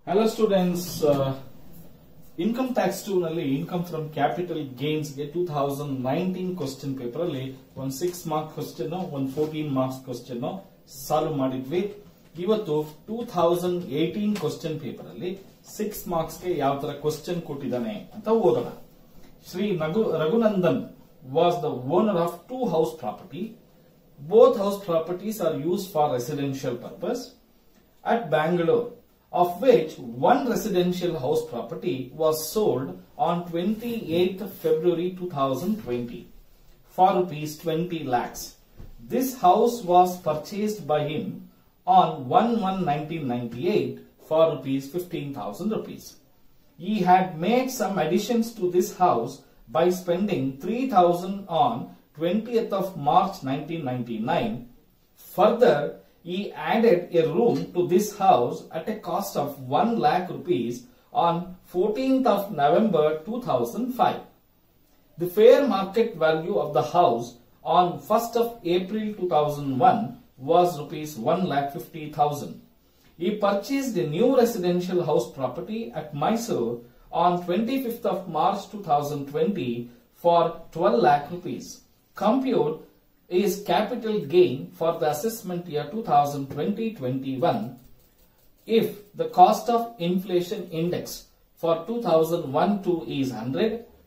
Hello students income tax two ನಲ್ಲಿ income from capital gains ಗೆ two thousand nineteen question paper ಅಲ್ಲಿ ಒಂದು six mark question ಒಂದು fourteen marks question solve ಮಾಡಿದ್ವಿ ಇವತ್ತು two thousand eighteen question paper ಅಲ್ಲಿ six marks ಗೆ ಯಾವ ತರ ಕ್ವಶನ್ ಕೊಟ್ಟಿದ್ದಾನೆ ಅಂತ ಓದೋಣ ಶ್ರೀ ನಗು Raghunandan was the owner of two house property both house properties are used for residential purpose at Bangalore, of which one residential house property was sold on 28th February 2020 for rupees 20 lakhs. This house was purchased by him on 1-1-1998 for rupees 15,000 rupees. He had made some additions to this house by spending 3,000 on 20th of March 1999 Further, he added a room to this house at a cost of 1 lakh rupees on 14th of November 2005. The fair market value of the house on 1st of April 2001 was rupees 1 lakh 50,000. He purchased a new residential house property at Mysore on 25th of March 2020 for 12 lakh rupees. Compute is capital gain for the assessment year 2020-21 if the cost of inflation index for 2001-2 is 100,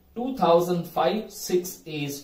2005-6 is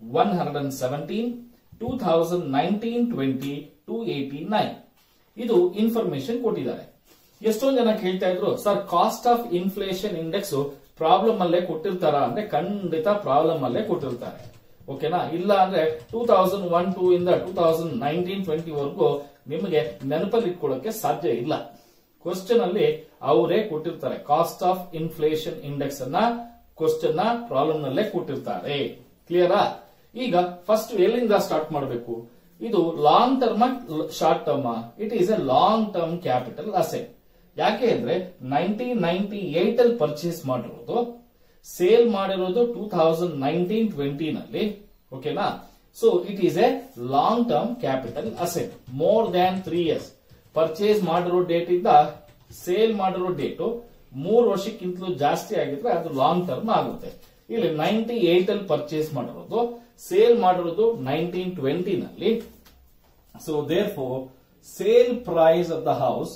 117, 2019-20 289. ಇದು information ಕೊಟ್ಟಿದ್ದಾರೆ ಎಷ್ಟೊಂದು ಜನ ಕೇಳ್ತಾ ಇದ್ರು sir cost of inflation index problem ಅಲ್ಲೇ ಕೊಟ್ಟಿರ್ತಾರ ಅಂದ್ರೆ ಖಂಡಿತ ಪ್ರಾಬ್ಲಮ್ ಅಲ್ಲೇ ಕೊಟ್ಟಿರ್ತಾರೆ ಓಕೆನಾ ಇಲ್ಲ ಅಂದ್ರೆ ಟೂ ತೌಸಂಡ್ ಒನ್ ಟೂ ಇಂದ ಟೂ ತೌಸಂಡ್ ನೈನ್ಟೀನ್ ಟ್ವೆಂಟಿ ವರೆಗೂ ನಿಮಗೆ ನೆನಪಲ್ಲಿ ಇಟ್ಕೊಳ್ಳೋಕೆ ಸಾಧ್ಯ ಇಲ್ಲ ಕ್ವಶನ್ ಅಲ್ಲಿ ಅವರೇ ಕೊಟ್ಟಿರ್ತಾರೆ ಕಾಸ್ಟ್ ಆಫ್ ಇನ್ಫ್ಲೇಷನ್ ಇಂಡೆಕ್ಸ್ ಅನ್ನ ಕ್ವಶನ್ ನ ಪ್ರಾಬ್ಲಮ್ ನಲ್ಲೇ ಕೊಟ್ಟಿರ್ತಾರೆ ಕ್ಲಿಯರಾ ಈಗ ಫಸ್ಟ್ ಎಲ್ಲಿಂದ ಸ್ಟಾರ್ಟ್ ಮಾಡಬೇಕು ಇದು long term short term it is a long term capital asset ಯಾಕೆ ಅಂದ್ರೆ ನೈನ್ಟೀನ್ ನೈನ್ಟಿ ಏಟ್ ಅಲ್ಲಿ ಪರ್ಚೇಸ್ ಮಾಡಿರೋದು ಸೇಲ್ ಮಾಡಿರೋದು ಟೂ ತೌಸಂಡ್ ನೈನ್ಟೀನ್ ಟ್ವೆಂಟಿ ನಲ್ಲಿ ಓಕೆನಾ so it is a long term capital asset more than three years purchase ಮಾಡಿರೋ date ಇಂದ sale ಮಾಡಿರೋ ಡೇಟು ಮೂರು ವರ್ಷಕ್ಕಿಂತಲೂ ಜಾಸ್ತಿ ಆಗಿದ್ರೆ ಅದು ಲಾಂಗ್ ಟರ್ಮ್ ಆಗುತ್ತೆ ಇಲ್ಲಿ ನೈನ್ಟಿ ಏಟ್ ಅಲ್ಲಿ ಪರ್ಚೇಸ್ ಮಾಡಿರೋದು ಸೇಲ್ ಮಾಡಿರೋದು ನೈನ್ಟೀನ್ ಟ್ವೆಂಟಿ ನಲ್ಲಿ so therefore sale price of the house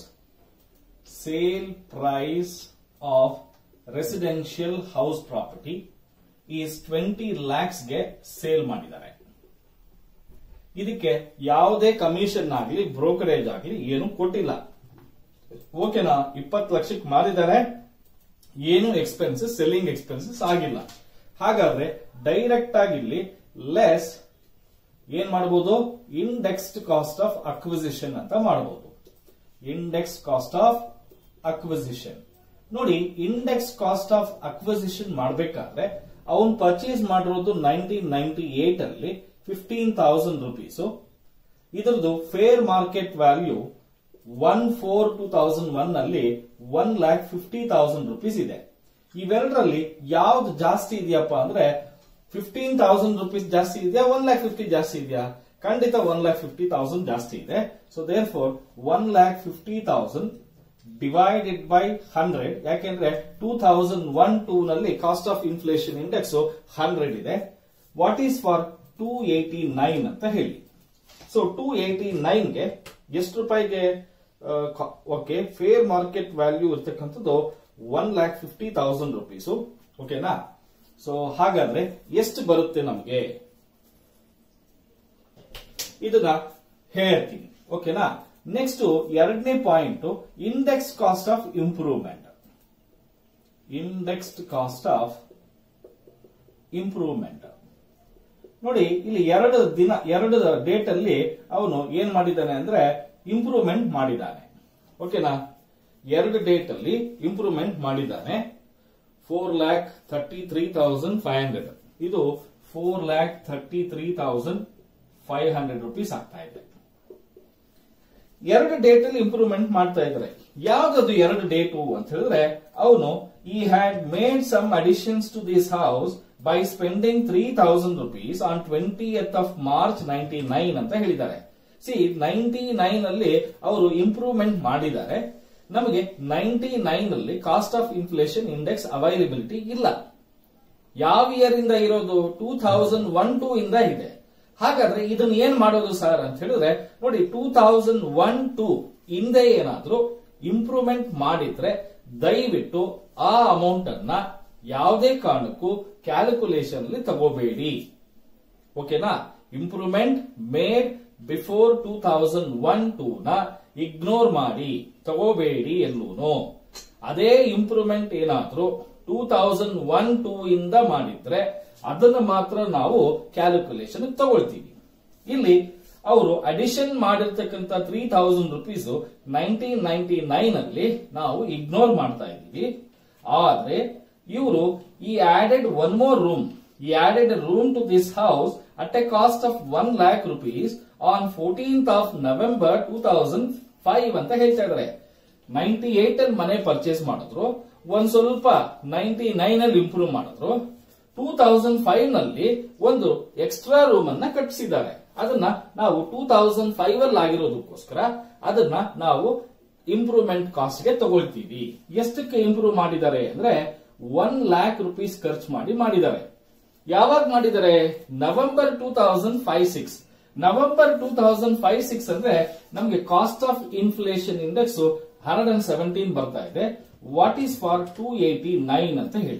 sale price of residential house property is twenty lakhs ಗೆ ಸೇಲ್ ಮಾಡಿದ್ದಾರೆ ಇದಕ್ಕೆ ಯಾವುದೇ ಕಮಿಷನ್ ಆಗಲಿ ಬ್ರೋಕರೇಜ್ ಆಗಲಿ ಏನು ಕೊಟ್ಟಿಲ್ಲ ಓಕೆನಾ ಇಪ್ಪತ್ತು ಲಕ್ಷಕ್ಕೆ ಮಾರಿದ್ದಾರೆ ಏನು ಎಕ್ಸ್ಪೆನ್ಸಸ್ ಸೆಲ್ಲಿಂಗ್ ಎಕ್ಸ್ಪೆನ್ಸಸ್ ಆಗಿಲ್ಲ ಹಾಗಾದ್ರೆ ಡೈರೆಕ್ಟ್ ಆಗಿ ಇಲ್ಲಿ ಲೆಸ್ ಏನ್ ಮಾಡಬಹುದು ಇಂಡೆಕ್ಸ್ಡ್ ಕಾಸ್ಟ್ ಆಫ್ ಅಕ್ವಿಸಿಷನ್ ಅಂತ ಮಾಡಬಹುದು ಇಂಡೆಕ್ಸ್ ಕಾಸ್ಟ್ ಆಫ್ ಅಕ್ವಿಸಿಷನ್ ನೋಡಿ ಇಂಡೆಕ್ಸ್ ಕಾಸ್ಟ್ ಆಫ್ ಅಕ್ವಿಸಿಷನ್ ಮಾಡಬೇಕಾದ್ರೆ ಅವನ್ ಪರ್ಚೇಸ್ ಮಾಡಿರೋದು ನೈನ್ಟೀನ್ ನೈನ್ಟಿ ಏಟ್ ಅಲ್ಲಿ ಫಿಫ್ಟೀನ್ ತೌಸಂಡ್ ರುಪೀಸ್ ಇದ್ರದ್ದು fair market value one four two thousand one ಅಲ್ಲಿ one lakh fifty thousand rupees ಇದೆ ಇವೆರಡರಲ್ಲಿ ಯಾವ್ದು ಜಾಸ್ತಿ ಇದೆಯಪ್ಪ ಅಂದ್ರೆ ಫಿಫ್ಟೀನ್ ತೌಸಂಡ್ ರುಪೀಸ್ ಜಾಸ್ತಿ ಇದೆಯಾ ಒನ್ ಲ್ಯಾಕ್ ಫಿಫ್ಟಿ ಜಾಸ್ತಿ ಇದೆಯಾ ಖಂಡಿತ ಒನ್ ಲ್ಯಾಕ್ ಫಿಫ್ಟಿ ತೌಸಂಡ್ ಜಾಸ್ತಿ ಇದೆ so therefore one lakh fifty thousand divided by hundred ಯಾಕೆಂದ್ರೆ ಟೂ ತೌಸಂಡ್ ಒನ್ ಟೂ ನಲ್ಲಿ cost of inflation index hundred ಇದೆ what is for two eighty nine ಅಂತ ಹೇಳಿ ಸೊ ಟೂ ಏಟಿ ನೈನ್ಗೆ ಎಷ್ಟು ರೂಪಾಯಿಗೆ ಓಕೆ ಫೇರ್ ಮಾರ್ಕೆಟ್ ವ್ಯಾಲ್ಯೂ ಇರ್ತಕ್ಕಂಥದ್ದು one lakh fifty thousand rupees ಓಕೆನಾ ಸೊ ಹಾಗಾದ್ರೆ ಎಷ್ಟು ಬರುತ್ತೆ ನಮಗೆ ಇದನ್ನ ಹೇಳ್ತೀನಿ ಓಕೆನಾ ನೆಕ್ಸ್ಟ್ ಎರಡನೇ point index cost of improvement indexed cost of improvement ನೋಡಿ ಇಲ್ಲಿ ಎರಡು ದಿನ ಎರಡು ಡೇಟ್ ಅಲ್ಲಿ ಅವನು ಏನ್ ಮಾಡಿದ್ದಾನೆ ಅಂದ್ರೆ ಇಂಪ್ರೂವ್ಮೆಂಟ್ ಮಾಡಿದ್ದಾನೆ ಓಕೆನಾ ಎರಡು ಡೇಟ್ ಅಲ್ಲಿ ಇಂಪ್ರೂವ್ಮೆಂಟ್ ಮಾಡಿದ್ದಾನೆ four lakh thirty three thousand five hundred ಇದು four lakh thirty three thousand five hundred rupees ಆಗ್ತಾ ಇದೆ ಎರಡು ಡೇಟ್ ಅಲ್ಲಿ ಇಂಪ್ರೂವ್ಮೆಂಟ್ ಮಾಡ್ತಾ ಇದ್ದಾರೆ ಯಾವ್ದದು ಎರಡು ಡೇಟು ಅಂತ ಹೇಳಿದ್ರೆ ಅವನು ಈ had made some additions to this house by spending three thousand rupees on twenty of March ninety nine ಅಂತ ಹೇಳಿದ್ದಾರೆ ಸಿ ನೈನ್ಟಿ ನೈನ್ ಅಲ್ಲಿ ಅವರು ಇಂಪ್ರೂವ್ಮೆಂಟ್ ಮಾಡಿದ್ದಾರೆ ನಮಗೆ ನೈನ್ಟಿ ನೈನ್ ಅಲ್ಲಿ cost of inflation index availability ಇಲ್ಲ ಯಾವ ಇಯರ್ ಇಂದ ಇರೋದು ಟೂ ಥೌಸಂಡ್ ಒನ್ ಟೂ ಇಂದ ಇದೆ ಹಾಗಾದ್ರೆ ಇದನ್ನ ಏನ್ ಮಾಡೋದು ಸರ್ ಅಂತ ಹೇಳಿದ್ರೆ ನೋಡಿ ಟೂ ಥೌಸಂಡ್ ಒನ್ ಟೂ ಹಿಂದೆ ಏನಾದ್ರೂ ಇಂಪ್ರೂವ್ಮೆಂಟ್ ಮಾಡಿದ್ರೆ ದಯವಿಟ್ಟು ಆ ಅಮೌಂಟ್ ಅನ್ನ ಯಾವುದೇ ಕಾರಣಕ್ಕೂ ಕ್ಯಾಲ್ಕುಲೇಷನ್ ಅಲ್ಲಿ ತಗೋಬೇಡಿ ಓಕೆನಾ improvement made before two thousand one two ನ ಇಗ್ನೋರ್ ಮಾಡಿ ತಗೋಬೇಡಿ ಎಲ್ಲೂನು ಅದೇ ಇಂಪ್ರೂವ್ಮೆಂಟ್ ಏನಾದ್ರೂ ಟೂ ಥೌಸಂಡ್ ಒನ್ ಟೂ ಇಂದ ಮಾಡಿದ್ರೆ ಅದನ್ನ ಮಾತ್ರ ನಾವು ಕ್ಯಾಲ್ಕುಲೇಷನ್ ತಗೊಳ್ತೀವಿ ಇಲ್ಲಿ ಅವರು ಅಡಿಷನ್ ಮಾಡಿರ್ತಕ್ಕಂಥ three thousand rupees nineteen ninety nine ಅಲ್ಲಿ ನಾವು ಇಗ್ನೋರ್ ಮಾಡ್ತಾ ಇದ್ದೀವಿ ಆದ್ರೆ ಇವರು ಈ ಆಡೆಡ್ ಒನ್ ಮೋರ್ ರೂಮ್ ಈ added room to this house at a cost of one lakh rupees on fourteenth of November two thousand five ಅಂತ ಹೇಳ್ತಾ ಇದಾರೆ ನೈನ್ಟಿ ಏಟ್ ಅಲ್ಲಿ ಮನೆ ಪರ್ಚೇಸ್ ಮಾಡಿದ್ರು ಒಂದ್ ಸ್ವಲ್ಪ ನೈನ್ಟಿ ನೈನ್ ಅಲ್ಲಿ ಇಂಪ್ರೂವ್ ಮಾಡಿದ್ರು ಟೂ ತೌಸಂಡ್ ಫೈವ್ ನಲ್ಲಿ ಒಂದು ಎಕ್ಸ್ಟ್ರಾ ರೂಮ್ ಅನ್ನ ಕಟ್ಟಿಸಿದ್ದಾರೆ ಅದನ್ನ ನಾವು ಟೂ ತೌಸಂಡ್ ಫೈವ್ ಅಲ್ಲಿ ಆಗಿರೋದಕ್ಕೋಸ್ಕರ ಅದನ್ನ ನಾವು ಇಂಪ್ರೂವ್ಮೆಂಟ್ ಕಾಸ್ಟ್ ಗೆ ತಗೊಳ್ತೀವಿ ಎಷ್ಟಕ್ಕೆ ಇಂಪ್ರೂವ್ ಮಾಡಿದ್ದಾರೆ ಅಂದ್ರೆ ಒನ್ ಲ್ಯಾಕ್ ರುಪೀಸ್ ಖರ್ಚು ಮಾಡಿ ಮಾಡಿದ್ದಾರೆ ಯಾವಾಗ ಮಾಡಿದ್ದಾರೆ November two thousand five six November two thousand five six ಅಂದ್ರೆ ನಮಗೆ cost of inflation index hundred and seventeen ಬರ್ತಾ ಇದೆ what is for two eighty nine ಅಂತ ಹೇಳಿ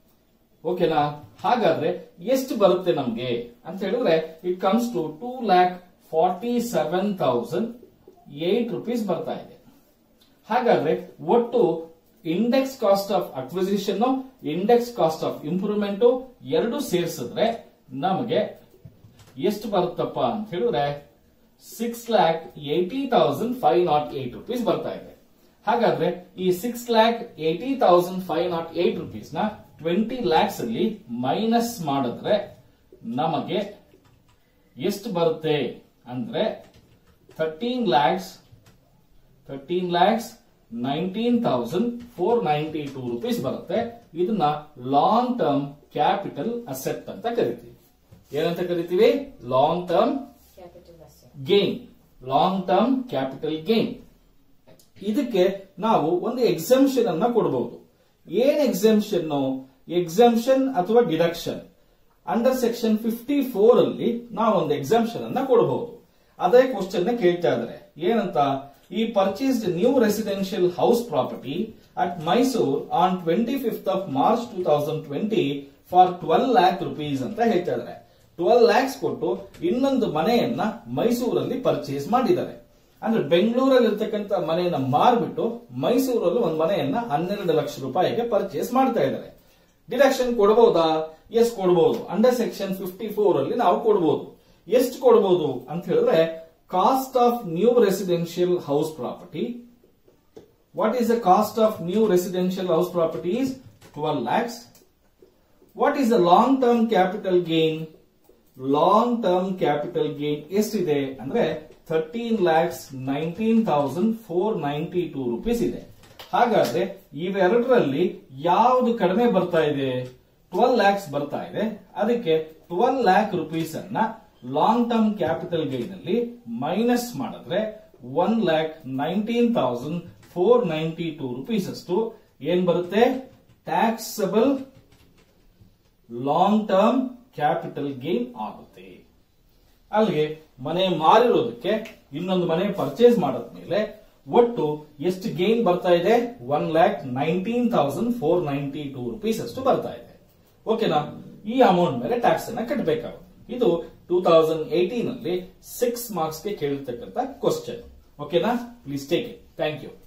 ಓಕೆನಾ ಹಾಗಾದ್ರೆ ಎಷ್ಟು ಬರುತ್ತೆ ನಮ್ಗೆ ಅಂತ ಹೇಳಿದ್ರೆ it comes to two lakh forty seven thousand eight rupees ಬರ್ತಾ ಇದೆ ಹಾಗಾದ್ರೆ ಒಟ್ಟು index cost of acquisition index cost of improvement ಎರಡು ಸೇರಿಸಿದ್ರೆ ನಮಗೆ ಎಷ್ಟು ಬರುತ್ತಪ್ಪ ಅಂತ ಹೇಳಿದ್ರೆ six lakh eighty thousand five naught eight rupees ಬರ್ತಾ ಇದೆ ಹಾಗಾದ್ರೆ ಈ six lakh eighty thousand five naught eight rupees ನ ಟ್ವೆಂಟಿ ಲ್ಯಾಕ್ಸ್ ಅಲ್ಲಿ ಮೈನಸ್ ಮಾಡಿದ್ರೆ ನಮಗೆ ಎಷ್ಟು ಬರುತ್ತೆ ಅಂದ್ರೆ thirteen lakhs thirteen lakhs nineteen thousand four ninety two rupees ಬರುತ್ತೆ ಇದನ್ನ ಲಾಂಗ್ ಟರ್ಮ್ ಕ್ಯಾಪಿಟಲ್ ಅಸೆಟ್ ಅಂತ ಕರಿತೀವಿ ಏನಂತ ಕರಿತೀವಿ long term Capital asset. Gain long term capital gain ಇದಕ್ಕೆ ನಾವು ಒಂದು ಎಕ್ಸಂಪ್ಷನ್ ಅನ್ನ ಕೊಡಬಹುದು ಏನ್ ಎಕ್ಸಂಪ್ಷನ್ ಎಕ್ಸಂಪ್ಷನ್ ಅಥವಾ deduction under section fifty four ಅಲ್ಲಿ ನಾವು ಒಂದು ಎಕ್ಸಂಪ್ಷನ್ ಅನ್ನ ಕೊಡಬಹುದು ಅದೇ ಕ್ವಶನ್ ಕೇಳ್ತಾ ಇದ್ದಾರೆ ಏನಂತ ಈ purchased new residential house property at Mysore on twenty fifth of March two thousand twenty for twelve lakh rupees ಅಂತ ಹೇಳ್ತಾ ಇದ್ದಾರೆ ಟ್ವೆಲ್ ಲ್ಯಾಕ್ಸ್ ಕೊಟ್ಟು ಇನ್ನೊಂದು ಮನೆಯನ್ನ ಮೈಸೂರಲ್ಲಿ ಪರ್ಚೇಸ್ ಮಾಡಿದ್ದಾರೆ ಅಂದ್ರೆ ಬೆಂಗಳೂರಲ್ಲಿ ಇರ್ತಕ್ಕಂಥ ಮನೆಯನ್ನ ಮಾರ್ಬಿಟ್ಟು ಮೈಸೂರಲ್ಲಿ ಒಂದು ಮನೆಯನ್ನ ಹನ್ನೆರಡು ಲಕ್ಷ ರೂಪಾಯಿಗೆ ಪರ್ಚೇಸ್ ಮಾಡ್ತಾ ಇದ್ದಾರೆ ಡಿಡಕ್ಷನ್ ಕೊಡಬಹುದಾ ಎಸ್ ಕೊಡಬಹುದು ಅಂಡರ್ ಸೆಕ್ಷನ್ ಫಿಫ್ಟಿ ಫೋರ್ ಅಲ್ಲಿ ನಾವು ಕೊಡಬಹುದು ಎಷ್ಟು ಕೊಡಬಹುದು ಅಂತ ಹೇಳಿದ್ರೆ cost of new residential house property what is the cost of new residential house property is twelve lakhs what is the long term capital gain long term capital gain ಎಷ್ಟಿದೆ ಅಂದ್ರೆ thirteen lakhs nineteen thousand four ninety two rupees ಇದೆ ಹಾಗಾದ್ರೆ ಇವೆರಡರಲ್ಲಿ ಯಾವುದು ಕಡಿಮೆ ಬರ್ತಾ ಇದೆ twelve lakhs ಬರ್ತಾ ಇದೆ ಅದಕ್ಕೆ ಟ್ವೆಲ್ ಲ್ಯಾಕ್ ರುಪೀಸ್ ಅನ್ನ ಲಾಂಗ್ ಟರ್ಮ್ ಕ್ಯಾಪಿಟಲ್ ಗೈನ್ ಅಲ್ಲಿ ಮೈನಸ್ ಮಾಡಿದ್ರೆ one lakh nineteen thousand four ninety two rupees ಅಷ್ಟು ಏನ್ ಬರುತ್ತೆ taxable long term capital gain ಆಗುತ್ತೆ ಅಲ್ಲಿಗೆ ಮನೆ ಮಾರಿರೋದಕ್ಕೆ ಇನ್ನೊಂದು ಮನೆ ಪರ್ಚೇಸ್ ಮಾಡಾದ್ಮೇಲೆ ಒಟ್ಟು ಎಷ್ಟು ಗೇನ್ ಬರ್ತಾ ಇದೆ one lakh nineteen thousand four ninety two rupees ಅಷ್ಟು ಬರ್ತಾ ಇದೆ ಓಕೆನಾ ಈ ಅಮೌಂಟ್ ಮೇಲೆ ಟ್ಯಾಕ್ಸ್ ಅನ್ನ ಕಟ್ಟಬೇಕಾಗುತ್ತೆ ಇದು ಟೂ ತೌಸಂಡ್ ಏಟೀನ್ ಅಲ್ಲಿ ಸಿಕ್ಸ್ ಮಾರ್ಕ್ಸ್ ಗೆ ಕೇಳಿರ್ತಕ್ಕಂಥ ಕ್ವಶನ್ ಓಕೆನಾ please take it thank you